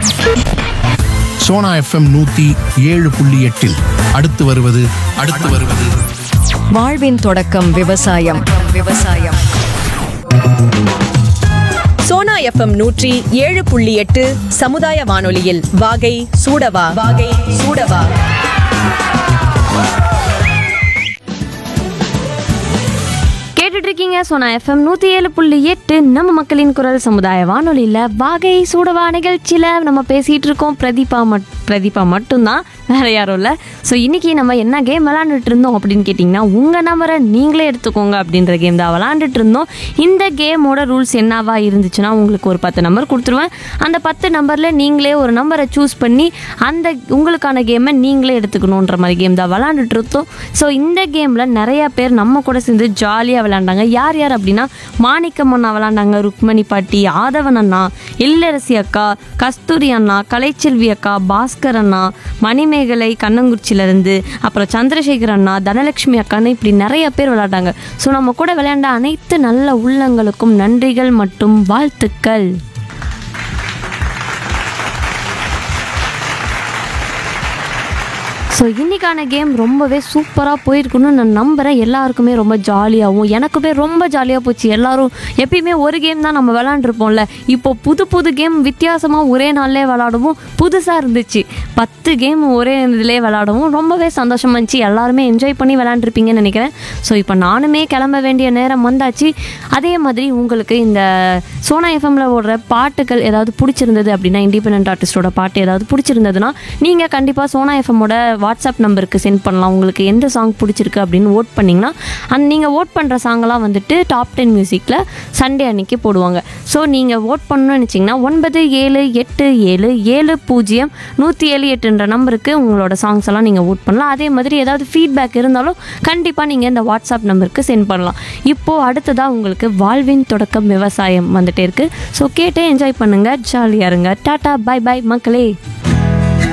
Sona FM நூத்தி ஏழு புள்ளி எட்டில் அடுத்து வருவது அடுத்து வருவது வாழ்வின் தொடக்கம் விவசாயம் விவசாயம் சோனா எஃப்எம் நூற்றி ஏழு புள்ளி எட்டு சமுதாய வானொலியில் வாகை சூடவா வாகை சூடவா கேட்டுட்டு இருக்கீங்க சோனா எஃப்எம் நூற்றி ஏழு புள்ளி எட்டு நம்ம மக்களின் குரல் சமுதாய வானொலியில் வாகை சூடவா நிகழ்ச்சியில் நம்ம பேசிகிட்டு இருக்கோம் பிரதீபா மட் பிரதீபா மட்டும்தான் வேற யாரும் இல்லை ஸோ இன்னைக்கு நம்ம என்ன கேம் விளாண்டுட்டு இருந்தோம் அப்படின்னு கேட்டிங்கன்னா உங்கள் நம்பரை நீங்களே எடுத்துக்கோங்க அப்படின்ற கேம் தான் விளாண்டுட்டு இருந்தோம் இந்த கேமோட ரூல்ஸ் என்னவா இருந்துச்சுன்னா உங்களுக்கு ஒரு பத்து நம்பர் கொடுத்துருவேன் அந்த பத்து நம்பரில் நீங்களே ஒரு நம்பரை சூஸ் பண்ணி அந்த உங்களுக்கான கேமை நீங்களே எடுத்துக்கணுன்ற மாதிரி கேம் தான் விளாண்டுட்டு இருந்தோம் ஸோ இந்த கேமில் நிறைய பேர் நம்ம கூட சேர்ந்து ஜாலியாக விளையாண்டாங்க யார் யார் அப்படின்னா மாணிக்கம் அண்ணா விளாண்டாங்க ருக்மணி பாட்டி ஆதவன் அண்ணா எல்லரசி அக்கா கஸ்தூரி அண்ணா கலைச்செல்வி அக்கா பாஸ்கர் அண்ணா மணிமேகலை கண்ணங்குறிச்சியிலேருந்து அப்புறம் சந்திரசேகர் அண்ணா தனலட்சுமி அக்கான்னு இப்படி நிறைய பேர் விளையாண்டாங்க ஸோ நம்ம கூட விளையாண்ட அனைத்து நல்ல உள்ளங்களுக்கும் நன்றிகள் மற்றும் வாழ்த்துக்கள் ஸோ இன்றைக்கான கேம் ரொம்பவே சூப்பராக போயிருக்குன்னு நான் நம்புகிறேன் எல்லாருக்குமே ரொம்ப ஜாலியாகவும் எனக்குமே ரொம்ப ஜாலியாக போச்சு எல்லாரும் எப்பயுமே ஒரு கேம் தான் நம்ம விளாண்டுருப்போம்ல இப்போ புது புது கேம் வித்தியாசமாக ஒரே நாள்லே விளாடவும் புதுசாக இருந்துச்சு பத்து கேம் ஒரே இதிலே விளாடவும் ரொம்பவே சந்தோஷமா இருந்துச்சு எல்லாருமே என்ஜாய் பண்ணி விளாண்டுருப்பீங்கன்னு நினைக்கிறேன் ஸோ இப்போ நானுமே கிளம்ப வேண்டிய நேரம் வந்தாச்சு அதே மாதிரி உங்களுக்கு இந்த சோனா எஃப்எம்ல ஓடுற பாட்டுகள் ஏதாவது பிடிச்சிருந்தது அப்படின்னா இண்டிபெண்ட் ஆர்டிஸ்டோட பாட்டு ஏதாவது பிடிச்சிருந்ததுன்னா நீங்கள் கண்டிப்பாக சோனா எஃப்எம்மோட வாட்ஸ்அப் நம்பருக்கு சென்ட் பண்ணலாம் உங்களுக்கு எந்த சாங் பிடிச்சிருக்கு அப்படின்னு ஓட் பண்ணிங்கன்னா அந்த நீங்கள் ஓட் பண்ணுற சாங்கெல்லாம் வந்துட்டு டாப் டென் மியூசிக்கில் சண்டே அன்னைக்கு போடுவாங்க ஸோ நீங்கள் ஓட் பண்ணணும்னு நினச்சிங்கன்னா ஒன்பது ஏழு எட்டு ஏழு ஏழு பூஜ்ஜியம் நூற்றி ஏழு எட்டுன்ற நம்பருக்கு உங்களோட சாங்ஸ் எல்லாம் நீங்கள் ஓட் பண்ணலாம் அதே மாதிரி ஏதாவது ஃபீட்பேக் இருந்தாலும் கண்டிப்பாக நீங்கள் இந்த வாட்ஸ்அப் நம்பருக்கு சென்ட் பண்ணலாம் இப்போது அடுத்ததாக உங்களுக்கு வாழ்வின் தொடக்கம் விவசாயம் வந்துட்டே இருக்குது ஸோ கேட்டு என்ஜாய் பண்ணுங்கள் ஜாலியாக இருங்க டாட்டா பை பை மக்களே